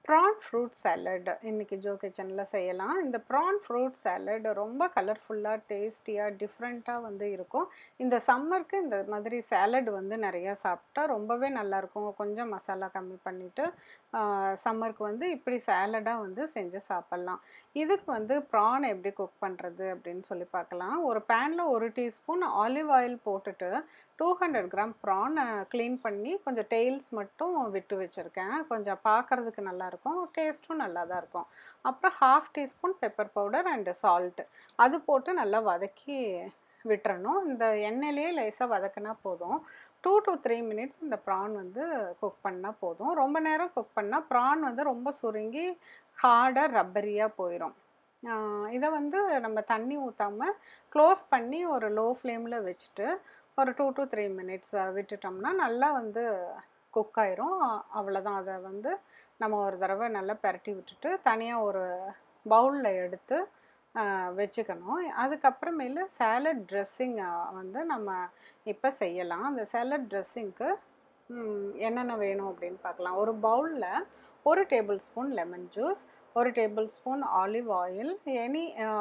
PRAN fruit salad இன்றைக்கி Jo கிச்சனில் செய்யலாம் இந்த ப்ரான் ஃப்ரூட் சாலட் ரொம்ப கலர்ஃபுல்லாக டேஸ்டியாக டிஃப்ரெண்ட்டாக வந்து இருக்கும் இந்த சம்மருக்கு இந்த மாதிரி சாலட் வந்து நிறையா சாப்பிட்டா ரொம்பவே நல்லாயிருக்கும் கொஞ்சம் மசாலா கம்மி பண்ணிவிட்டு சம்மருக்கு வந்து இப்படி சாலடாக வந்து செஞ்சு சாப்பிட்லாம் இதுக்கு வந்து ப்ரான் எப்படி குக் பண்ணுறது அப்படின்னு சொல்லி பார்க்கலாம் ஒரு பேனில் ஒரு டீஸ்பூன் ஆலிவ் ஆயில் போட்டுட்டு two hundred gram prawn clean பண்ணி கொஞ்சம் டெய்ல்ஸ் மட்டும் விட்டு வச்சுருக்கேன் கொஞ்சம் பார்க்குறதுக்கு நல்லாயிருக்கும் டேஸ்ட்டும் நல்லா தான் இருக்கும் அப்புறம் half teaspoon pepper powder and salt அது போட்டு நல்லா வதக்கி விட்டுறணும் இந்த எண்ணெயிலேயே லேசாக வதக்கினா போதும் டூ டு த்ரீ மினிட்ஸ் இந்த ப்ரான் வந்து குக் பண்ணால் போதும் ரொம்ப நேரம் குக் பண்ணால் ப்ரான் வந்து ரொம்ப சுருங்கி ஹார்டாக ரப்பரியாக போயிடும் இதை வந்து நம்ம தண்ணி ஊற்றாமல் க்ளோஸ் பண்ணி ஒரு லோ ஃப்ளேமில் வச்சுட்டு ஒரு டூ டு த்ரீ மினிட்ஸ் விட்டுட்டோம்னா நல்லா வந்து குக் ஆயிரும் அவ்வளோதான் அதை வந்து நம்ம ஒரு தடவை நல்லா பரட்டி விட்டுட்டு தனியாக ஒரு பவுலில் எடுத்து வச்சுக்கணும் அதுக்கப்புறமேலு சேலட் ட்ரெஸ்ஸிங் வந்து நம்ம இப்போ செய்யலாம் அந்த சேலட் ட்ரெஸ்ஸிங்க்கு என்னென்ன வேணும் அப்படின்னு பார்க்கலாம் ஒரு பவுலில் ஒரு டேபிள் ஸ்பூன் லெமன் ஜூஸ் ஒரு tablespoon olive oil any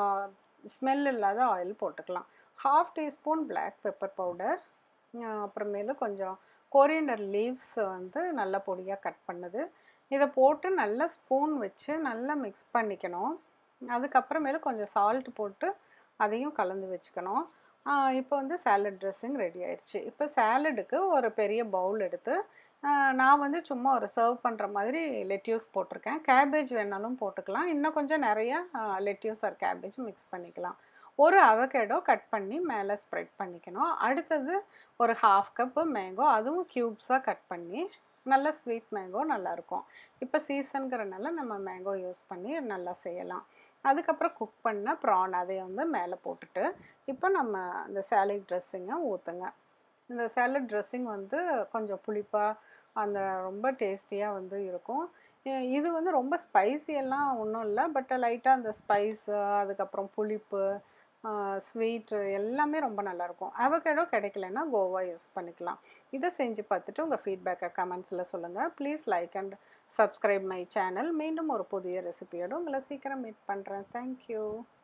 smell இல்லாத ஆயில் போட்டுக்கலாம் half teaspoon black pepper powder அப்புறமேலு கொஞ்சம் கோரியண்டர் லீவ்ஸ் வந்து நல்லா பொடியாக கட் பண்ணுது இதை போட்டு நல்லா ஸ்பூன் வச்சு நல்லா மிக்ஸ் பண்ணிக்கணும் அதுக்கப்புறமேலு கொஞ்சம் சால்ட் போட்டு அதையும் கலந்து வச்சுக்கணும் இப்போ வந்து சேலட் ட்ரெஸ்ஸிங் ரெடி ஆயிடுச்சு இப்போ சேலடுக்கு ஒரு பெரிய பவுல் எடுத்து நான் வந்து சும்மா ஒரு சர்வ் பண்ணுற மாதிரி லெட்யூஸ் போட்டிருக்கேன் கேபேஜ் வேணாலும் போட்டுக்கலாம் இன்னும் கொஞ்சம் நிறையா லெட்யூஸ் ஆர் கேபேஜ் மிக்ஸ் பண்ணிக்கலாம் ஒரு அவகேடோ கட் பண்ணி மேலே ஸ்ப்ரெட் பண்ணிக்கணும் அடுத்தது ஒரு ஹாஃப் கப்பு மேங்கோ அதுவும் க்யூப்ஸாக கட் பண்ணி நல்ல ஸ்வீட் மேங்கோ நல்லாயிருக்கும் இப்போ சீசனுங்கிறனால நம்ம மேங்கோ யூஸ் பண்ணி நல்லா செய்யலாம் அதுக்கப்புறம் குக் பண்ண ப்ரான் அதை வந்து மேலே போட்டுட்டு இப்போ நம்ம அந்த சேலட் ட்ரெஸ்ஸிங்கை ஊற்றுங்க இந்த சேலட் ட்ரெஸ்ஸிங் வந்து கொஞ்சம் புளிப்பாக அந்த ரொம்ப டேஸ்டியாக வந்து இருக்கும் இது வந்து ரொம்ப ஸ்பைசியெல்லாம் ஒன்றும் இல்லை பட் லைட்டாக அந்த ஸ்பைஸு அதுக்கப்புறம் புளிப்பு ஸ்வீட்டு எல்லாமே ரொம்ப நல்லாயிருக்கும் அவகேடோ கிடைக்கலன்னா கோவா யூஸ் பண்ணிக்கலாம் இதை செஞ்சு பார்த்துட்டு உங்கள் ஃபீட்பேக்கை கமெண்ட்ஸில் சொல்லுங்கள் please like and subscribe my channel மீண்டும் ஒரு புதிய ரெசிபியோடு உங்களை சீக்கிரம் மீட் பண்ணுறேன் தேங்க்யூ